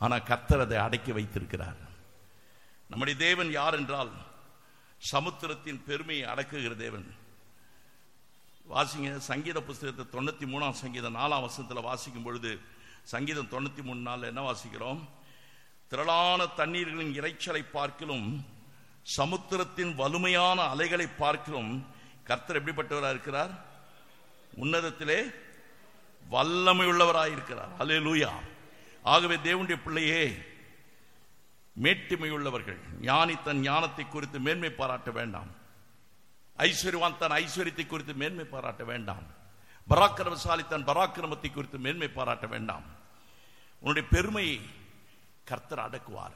ஆனா கர்த்தர் அதை அடக்கி வைத்திருக்கிறார் நம்முடைய தேவன் யார் என்றால் சமுத்திரத்தின் பெருமையை அடக்குகிற தேவன் வாசிங்க சங்கீத புஸ்தகத்தை தொண்ணூத்தி மூணாம் சங்கீதம் நாலாம் வசனத்தில் வாசிக்கும் பொழுது சங்கீதம் தொண்ணூத்தி மூணு நாள் என்ன வாசிக்கிறோம் திரளான தண்ணீர்களின் இறைச்சலை பார்க்கிலும் சமுத்திரத்தின் வலுமையான அலைகளை பார்க்கிலும் கர்த்தர் எப்படிப்பட்டவராக இருக்கிறார் உன்னதத்திலே வல்லமை உள்ளவராயிருக்கிறார் அலே லூயா ஆகவே தேவனுடைய பிள்ளையே மேட்டிமை உள்ளவர்கள் ஞானி தன் ஞானத்தை குறித்து மேன்மை பாராட்ட வேண்டாம் ஐஸ்வர்யவான் தன் ஐஸ்வர்யத்தை குறித்து மேன்மை பாராட்ட வேண்டாம் பராக்கிரமசாலி தன் பராக்கிரமத்தை குறித்து மேன்மை பாராட்ட வேண்டாம் உன்னுடைய பெருமையை கர்த்தர் அடக்குவார்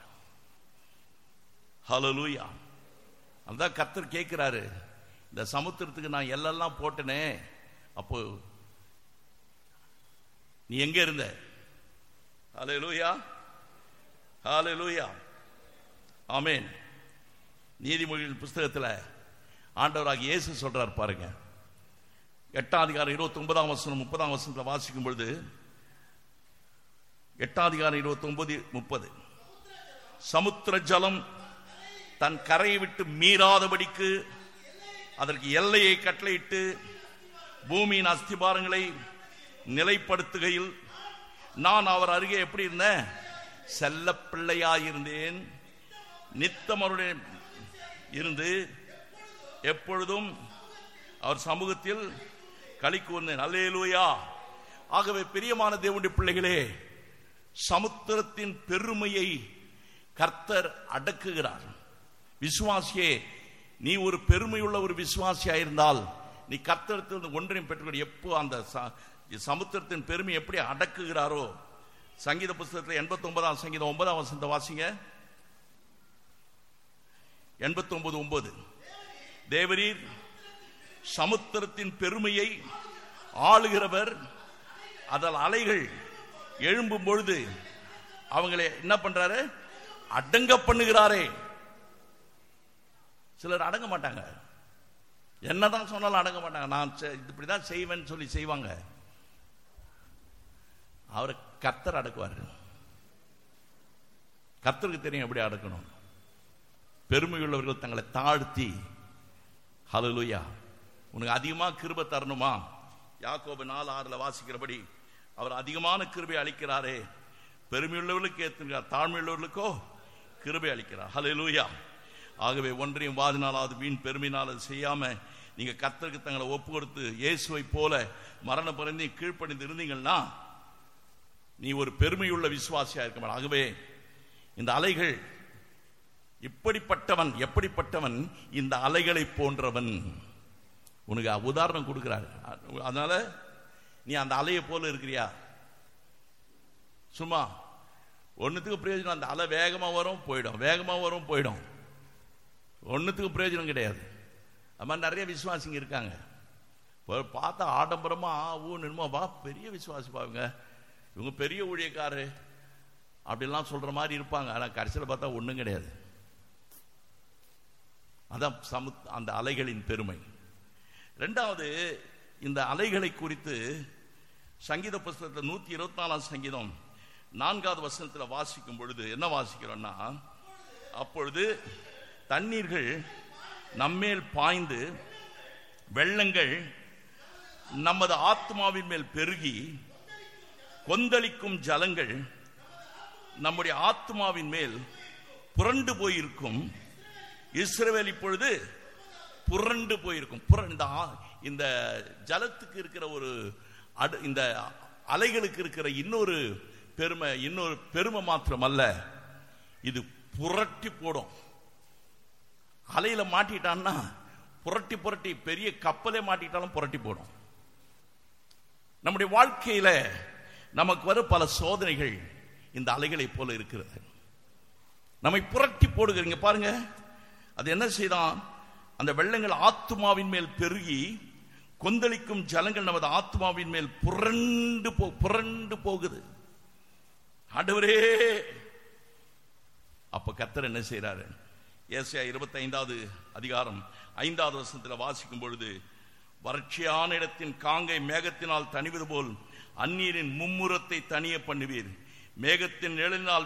ஹலலூயா அதான் கர்த்தர் கேட்கிறாரு இந்த சமுத்திரத்துக்கு நான் எல்லாம் போட்டனே அப்போ நீ எங்க இருந்த ஹalleluya ஹalleluya ஆமென் நீதிமொழிகள் புஸ்தகத்தில் ஆண்டவராக இயேசு சொல்றார் பாருங்க எட்டாம் அதிகாரம் இருபத்தி ஒன்பதாம் வசனம் முப்பதாம் வசனத்தில் வாசிக்கும் பொழுது எட்டாம் அதிகாரம் இருபத்தி ஒன்பது முப்பது சமுத்திர ஜலம் தன் கரையை விட்டு மீறாதபடிக்கு அதற்கு எல்லையை கட்டளையிட்டு பூமியின் அஸ்திபாரங்களை நிலைப்படுத்துகையில் நான் அவர் அருகே எப்படி இருந்தேன் செல்ல பிள்ளையாயிருந்தேன் நித்தம் அவருடைய இருந்து எப்பொழுதும் அவர் சமூகத்தில் களி கூர்ந்தேன் அல்லேலூயா ஆகவே பிரியமான தேவனுடைய பிள்ளைகளே சமுத்திரத்தின் பெருமையை கர்த்தர் அடக்குகிறார் விசுவாசியே நீ ஒரு பெருமையுள்ள ஒரு விசுவாசியா இருந்தால் நீ கர்த்தரத்திலிருந்து ஒன்றையும் பெற்றுக்கொள் எப்போ அந்த ச- சமுத்திரத்தின் பெருமை எப்படி அடக்குகிறாரோ சங்கீத புஸ்தகத்தில் எண்பத்தி ஒன்பதாம் சங்கீதம் ஒன்பதாம் வசந்த வாசிங்க எண்பத்தி ஒன்பது ஒன்பது தேவரீர் சமுத்திரத்தின் பெருமையை ஆளுகிறவர் அதில் அலைகள் எழும்பும் பொழுது அவங்களை என்ன பண்றாரு அடங்க பண்ணுகிறாரே சிலர் அடங்க மாட்டாங்க என்னதான் சொன்னாலும் அடங்க மாட்டாங்க நான் செ- இப்படிதான் செய்வேன்னு சொல்லி செய்வாங்க அவரை கர்த்தர் அடக்குவார் கர்த்தருக்கு தெரியும் எப்படி அடக்கணும் பெருமையுள்ளவர்கள் தங்களை தாழ்த்தி ஹalleluya உனக்கு அதிகமா கிருபை தரணுமா யாக்கோபு நாலு ஆறுல வாசிக்கிறபடி அவர் அதிகமான கிருபை அளிக்கிறாரே பெருமையுள்ளவர்களுக்கு ஏற்றுகிறார் தாழ்மையுள்ளவர்களுக்கோ கிருபை அளிக்கிறார் ஹalleluya ஆகவே ஒன்றையும் வாதினாலாவது வீண் பெருமையினால் அது செய்யாம நீங்க கர்த்தருக்கு தங்களை ஒப்பு கொடுத்து இயேசுவை போல மரண பிறந்தி கீழ்ப்படிந்து இருந்தீங்கன்னா நீ ஒரு பெருமையுள்ள விசுவாசியா இருக்க மாட்ட. ஆகவே இந்த அலைகள் இப்படிப்பட்டவன் எப்படிப்பட்டவன் இந்த அலைகளை போன்றவன் உனக்கு உதாரணம் கொடுக்கிறாரு அதனால நீ அந்த அலையை போல இருக்கிறியா சும்மா ஒன்றுத்துக்கு பிரயோஜனம் அந்த அலை வேகமா வரும் போயிடும் வேகமா வரும் போயிடும் ஒன்றுத்துக்கு பிரயோஜனம் கிடையாது அது மாதிரி நிறைய விசுவாசிங்க இருக்காங்க இப்போ பார்த்தா ஆடம்பரமா ஆ ஊ நின்மா வா பெரிய விசுவாசி பாருங்க இவங்க பெரிய ஊழியக்காரு அப்படிலாம் சொல்ற மாதிரி இருப்பாங்க ஆனா கடைசியில் பார்த்தா ஒண்ணும் கிடையாது அதான் சமு அந்த அலைகளின் பெருமை ரெண்டாவது இந்த அலைகளை குறித்து சங்கீத புஸ்தகத்தில் நூத்தி இருபத்தி நாலாம் சங்கீதம் நான்காவது வசனத்தில் வாசிக்கும் பொழுது என்ன வாசிக்கிறோம்னா அப்பொழுது தண்ணீர்கள் நம்மேல் பாய்ந்து வெள்ளங்கள் நமது ஆத்மாவின் மேல் பெருகி கொந்தளிக்கும் ஜலங்கள் நம்முடைய ஆத்மாவின் மேல் புரண்டு போயிருக்கும் இஸ்ரவேல் இப்பொழுது புரண்டு போயிருக்கும் புர- இந்த ஆ- இந்த ஜலத்துக்கு இருக்கிற ஒரு அடு- இந்த அலைகளுக்கு இருக்கிற இன்னொரு பெருமை இன்னொரு பெருமை மாத்திரம் அல்ல இது புரட்டி போடும் அலையில மாட்டிட்டான்னா புரட்டி புரட்டி பெரிய கப்பலே மாட்டிட்டாலும் புரட்டி போடும் நம்முடைய வாழ்க்கையில நமக்கு வரும் பல சோதனைகள் இந்த அலைகளை போல இருக்கிறது நம்மை புரட்டி போடுகிறீங்க பாருங்க அது என்ன செய்தான் அந்த வெள்ளங்கள் ஆத்துமாவின் மேல் பெருகி கொந்தளிக்கும் ஜலங்கள் நமது ஆத்துமாவின் மேல் புரண்டு போ புரண்டு போகுது ஆண்டவரே அப்ப கர்த்தர் என்ன செய்றாரு ஏசியா இருபத்தி ஐந்தாவது அதிகாரம் ஐந்தாவது வசனத்தில் வாசிக்கும் பொழுது வறட்சியான இடத்தின் காங்கை மேகத்தினால் தணிவது போல் அந்நீரின் மும்முரத்தை தனிய பண்ணுவீர் மேகத்தின் நிழலினால்